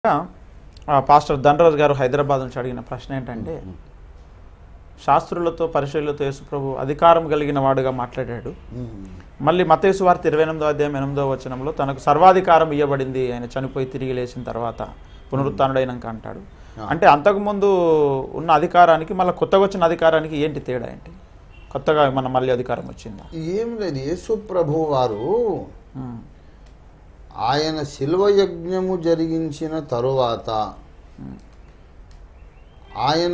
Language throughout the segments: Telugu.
ఆ, పాస్టర్ ధనరాజ్ గారు హైదరాబాద్ నుంచి అడిగిన ప్రశ్న ఏంటంటే శాస్త్రులతో పరిశీలతో యేసుప్రభు అధికారం కలిగిన వాడుగా మాట్లాడాడు మళ్ళీ మతేసు వార్త ఇరవై ఎనిమిదో అధ్యాయం ఎనిమిదో వచనంలో తనకు సర్వాధికారం ఇవ్వబడింది ఆయన చనిపోయి తిరిగి లేచిన తర్వాత పునరుత్డైనాక అంటాడు అంటే అంతకుముందు ఉన్న అధికారానికి మళ్ళీ కొత్తగా వచ్చిన అధికారానికి ఏంటి తేడా ఏంటి కొత్తగా మన మళ్ళీ అధికారం వచ్చిందా ఏం లేదు యేసు ప్రభు వారు ఉమ్, ఆయన శిల్వ యజ్ఞము జరిగించిన తరువాత ఆయన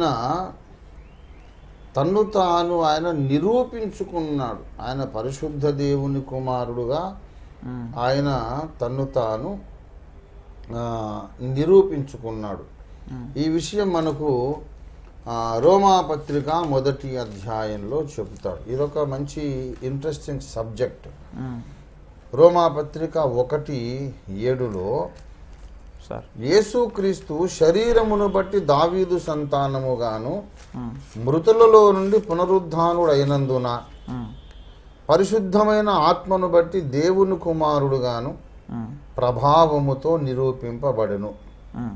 తన్ను తాను ఆయన నిరూపించుకున్నాడు ఆయన పరిశుద్ధ దేవుని కుమారుడుగా ఉమ్, ఆయన తన్ను తాను ఆ, నిరూపించుకున్నాడు ఉమ్, ఈ విషయం మనకు ఆ, రోమా పత్రిక మొదటి అధ్యాయంలో చెబుతాడు ఇదొక మంచి ఇంట్రెస్టింగ్ సబ్జెక్ట్ ఉమ్, రోమా పత్రిక ఒకటి ఏడులో సార్ యేసుక్రీస్తు శరీరమును బట్టి దావీదు సంతానముగాను ఉమ్, మృతులలో నుండి పునరుద్ధానుడైనందున ఉమ్, పరిశుద్ధమైన ఆత్మను బట్టి దేవుని కుమారుడుగాను ఉమ్, ప్రభావముతో నిరూపింపబడెను ఉమ్,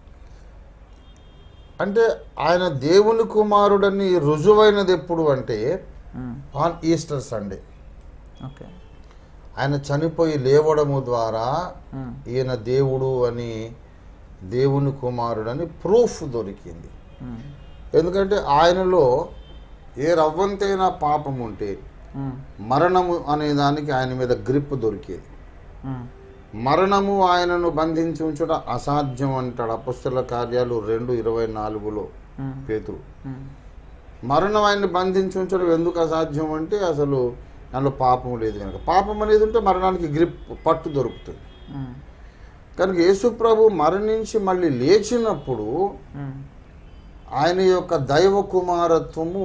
అంటే ఆయన దేవుని కుమారుడని రుజువైనది ఎప్పుడు అంటే um, on Easter Sunday okay ఆయన చనిపోయి లేవడము ద్వారా ఉమ్, ఈయన దేవుడు అని దేవుని కుమారుడని ప్రూఫ్ దొరికింది ఉమ్, ఎందుకంటే ఆయనలో ఏ రవ్వంతైనా పాపం ఉంటే ఉమ్, మరణము అనే దానికి ఆయన మీద గ్రిప్ దొరికేది ఉమ్, మరణము ఆయనను బంధించి ఉంచుట అసాధ్యం అంటాడు అపుస్తల కార్యాలు రెండు ఇరవై నాలుగులో ఉమ్, పేతురు ఉమ్, మరణం ఆయన్ని బంధించి ఉంచడం ఎందుకు అసాధ్యం అంటే అసలు అందులో పాపం లేదు కనుక పాపం అనేది ఉంటే మరణానికి గ్రిప్ పట్టు దొరుకుతుంది ఉమ్, కనుక యేసుప్రభు మరణించి మళ్ళీ లేచినప్పుడు ఉమ్, ఆయన యొక్క దైవ కుమారత్వము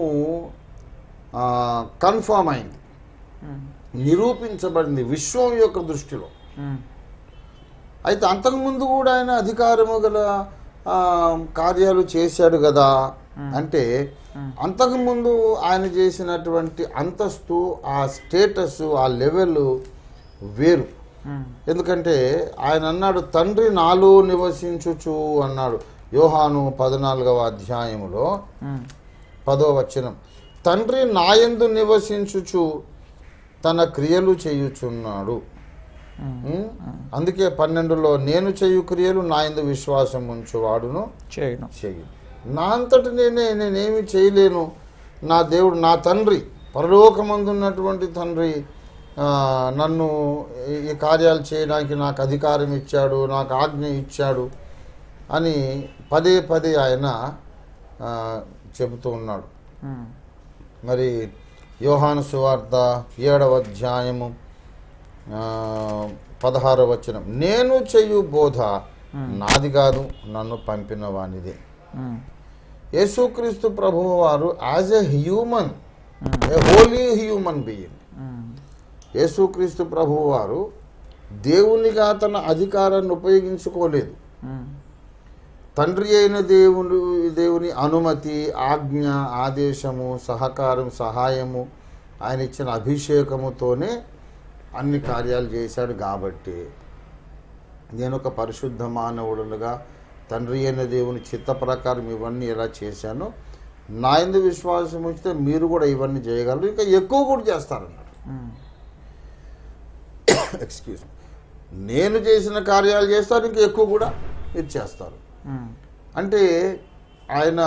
కన్ఫర్మ్ అయింది ఉమ్, నిరూపించబడింది విశ్వం యొక్క దృష్టిలో ఉమ్, అయితే అంతకుముందు కూడా ఆయన అధికారము గల ఆ, కార్యాలు చేశాడు కదా అంటే అంతకుముందు ఆయన చేసినటువంటి అంతస్తు ఆ స్టేటస్ ఆ లెవెల్ వేరు ఉమ్, ఎందుకంటే ఆయన అన్నాడు తండ్రి నాలో నివసించుచు అన్నాడు యోహాను పద్నాలుగవ అధ్యాయములో ఉమ్, పదో వచనం తండ్రి నాయందు నివసించుచు తన క్రియలు చేయుచున్నాడు ఉమ్, ఉం? అందుకే పన్నెండులో నేను చేయు క్రియలు నా యందు విశ్వాసం ఉంచువాడును చేయను చెయ్యి నా అంతటి నేనే నేనేమి చేయలేను నా దేవుడు నా తండ్రి పరలోకమందున్నటువంటి తండ్రి ఆ, నన్ను ఈ- ఈ కార్యాలు చేయడానికి నాకు అధికారం ఇచ్చాడు నాకు ఆజ్ఞ ఇచ్చాడు అని పదే పదే ఆయన ఆ, చెబుతూ ఉన్నాడు ఉమ్, మరి యోహాను సువార్త ఏడవ అధ్యాయము ఆ, పదహారవ వచనం నేను చెయ్యు బోధ నాది కాదు నన్ను పంపిన వానిదే ఉమ్, యేసుక్రీస్తు ప్రభువు వారు as a human a holy human being um, యేసుక్రీస్తు ప్రభువు వారు దేవునిగా తన అధికారాన్ని ఉపయోగించుకోలేదు ఉమ్, తండ్రి అయిన దేవుని దేవుని అనుమతి ఆజ్ఞ ఆదేశము సహకారం సహాయము ఆయన ఇచ్చిన అభిషేకముతోనే అన్ని కార్యాలు చేశాడు కాబట్టి నేను ఒక పరిశుద్ధ మానవుడుగా తండ్రి అయిన దేవుని చిత్త ప్రకారం ఇవన్నీ ఎలా చేశానో నా ఎందు విశ్వాసం ఉంచితే మీరు కూడా ఇవన్నీ చేయగలరు ఇంకా ఎక్కువ కూడా చేస్తారన్నాడు ఉమ్, ఎక్స్క్యూజ్ నేను చేసిన కార్యాలు చేస్తారు ఇంకా ఎక్కువ కూడా మీరు చేస్తారు ఉమ్, అంటే ఆయన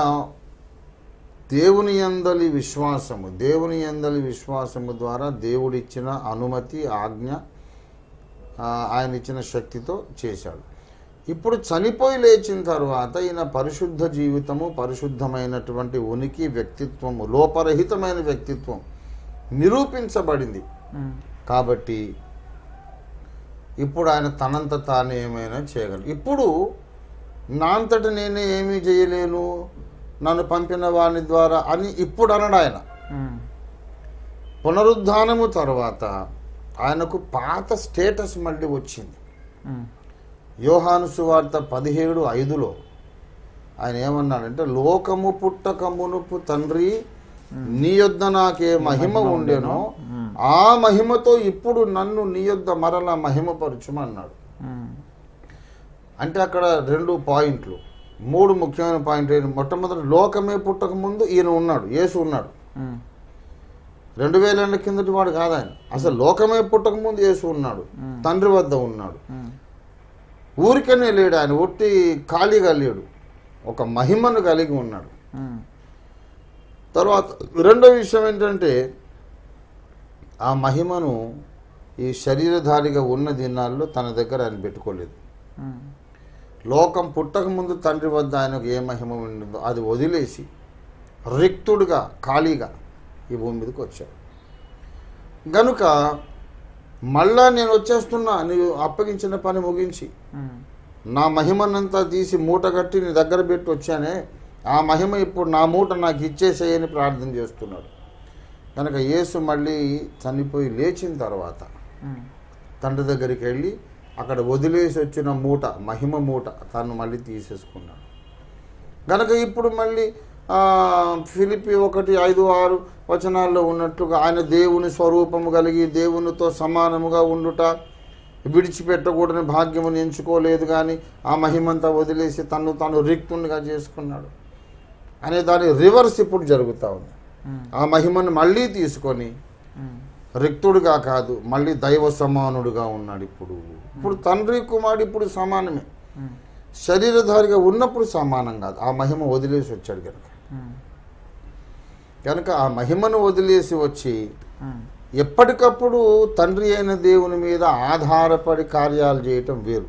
దేవుని ఎందలి విశ్వాసము దేవుని ఎందలి విశ్వాసము ద్వారా దేవుడిచ్చిన అనుమతి ఆజ్ఞ ఆ, ఆయన ఇచ్చిన శక్తితో చేశాడు ఇప్పుడు చనిపోయి లేచిన తర్వాత ఈయన పరిశుద్ధ జీవితము పరిశుద్ధమైనటువంటి ఉనికి వ్యక్తిత్వము లోపరహితమైన వ్యక్తిత్వం నిరూపించబడింది ఉమ్, కాబట్టి ఇప్పుడు ఆయన తనంత తాను ఏమైనా చేయగలరు ఇప్పుడు నా అంతట నేనే ఏమీ చేయలేను నన్ను పంపిన వాని ద్వారా అని ఇప్పుడు అనడు ఆయన ఉమ్, పునరుద్ధానము తర్వాత ఆయనకు పాత స్టేటస్ మళ్ళీ వచ్చింది ఉమ్, యోహాను సువార్త పదిహేడు ఐదులో ఆయన ఏమన్నాడంటే లోకము పుట్టక మునుపు తండ్రి నీ యొద్ద నాకే మహిమ ఉండెనో ఆ మహిమతో ఇప్పుడు నన్ను నీ యొద్ద మరల మహిమపరచుమన్నాడు ఉమ్, అంటే అక్కడ రెండు పాయింట్లు మూడు ముఖ్యమైన పాయింట్ ఏంటి మొట్టమొదటి లోకమే పుట్టక ముందు ఈయన ఉన్నాడు యేసు ఉన్నాడు ఉమ్, రెండు వేల ఏళ్ళ కిందటి వాడు కాదు ఆయన అసలు లోకమే పుట్టక ముందు యేసు ఉన్నాడు మ్మ్. తండ్రి వద్ద ఉన్నాడు ఉమ్, ఊరికనే లేడు ఆయన ఒట్టి ఖాళీగా లేడు ఒక మహిమను కలిగి ఉన్నాడు ఉమ్, తర్వాత రెండో విషయం ఏంటంటే ఆ మహిమను ఈ శరీరధారిగా ఉన్న దినాల్లో తన దగ్గర ఆయన పెట్టుకోలేదు ఉమ్, లోకం పుట్టక ముందు తండ్రి వద్ద ఆయనకు ఏ మహిమ ఉండిందో అది వదిలేసి రిక్తుడుగా ఖాళీగా ఈ భూమి మీదకి వచ్చాడు గనుక మళ్ళా నేను వచ్చేస్తున్నా నీవు అప్పగించిన పని ముగించి ఉమ్, నా మహిమనంతా తీసి మూట కట్టి నీ దగ్గర పెట్టి వచ్చానే ఆ మహిమ ఇప్పుడు నా మూట నాకు ఇచ్చేసేయని ప్రార్థన చేస్తున్నాడు కనుక యేసు మళ్ళీ చనిపోయి లేచిన తర్వాత ఉమ్, తండ్రి దగ్గరికి వెళ్ళి అక్కడ వదిలేసి వచ్చిన మూట మహిమ మూట తను మళ్ళీ తీసేసుకున్నాడు కనుక ఇప్పుడు మళ్ళీ ఆ, ఫిలిపి ఒకటి ఐదు ఆరు వచనాల్లో ఉన్నట్లుగా ఆయన దేవుని స్వరూపము కలిగి దేవునితో సమానముగా ఉండుట విడిచిపెట్టకూడని భాగ్యమును ఎంచుకోలేదు కానీ ఆ మహిమంతా వదిలేసి తను తాను రిక్తునిగా చేసుకున్నాడు అనే దాని రివర్స్ ఇప్పుడు జరుగుతూ ఉంది ఉమ్, ఆ మహిమను మళ్ళీ తీసుకొని ఉమ్, రిక్తుడుగా కాదు మళ్ళీ దైవ సమానుడుగా ఉన్నాడు ఇప్పుడు ఇప్పుడు తండ్రి కుమారుడు ఇప్పుడు సమానమే ఉమ్, శరీరధారిగా ఉన్నప్పుడు సమానం కాదు ఆ మహిమ వదిలేసి వచ్చాడు కనుక ఉమ్, కనుక ఆ మహిమను వదిలేసి వచ్చి ఉమ్, ఎప్పటికప్పుడు తండ్రి అయిన దేవుని మీద ఆధారపడి కార్యాలు చేయటం వేరు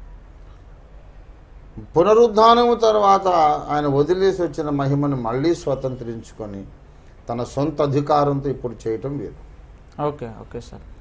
పునరుద్ధానము తర్వాత ఆయన వదిలేసి వచ్చిన మహిమను మళ్ళీ స్వతంత్రించుకొని తన సొంత అధికారంతో ఇప్పుడు చేయటం వేరు ఓకే ఓకే సార్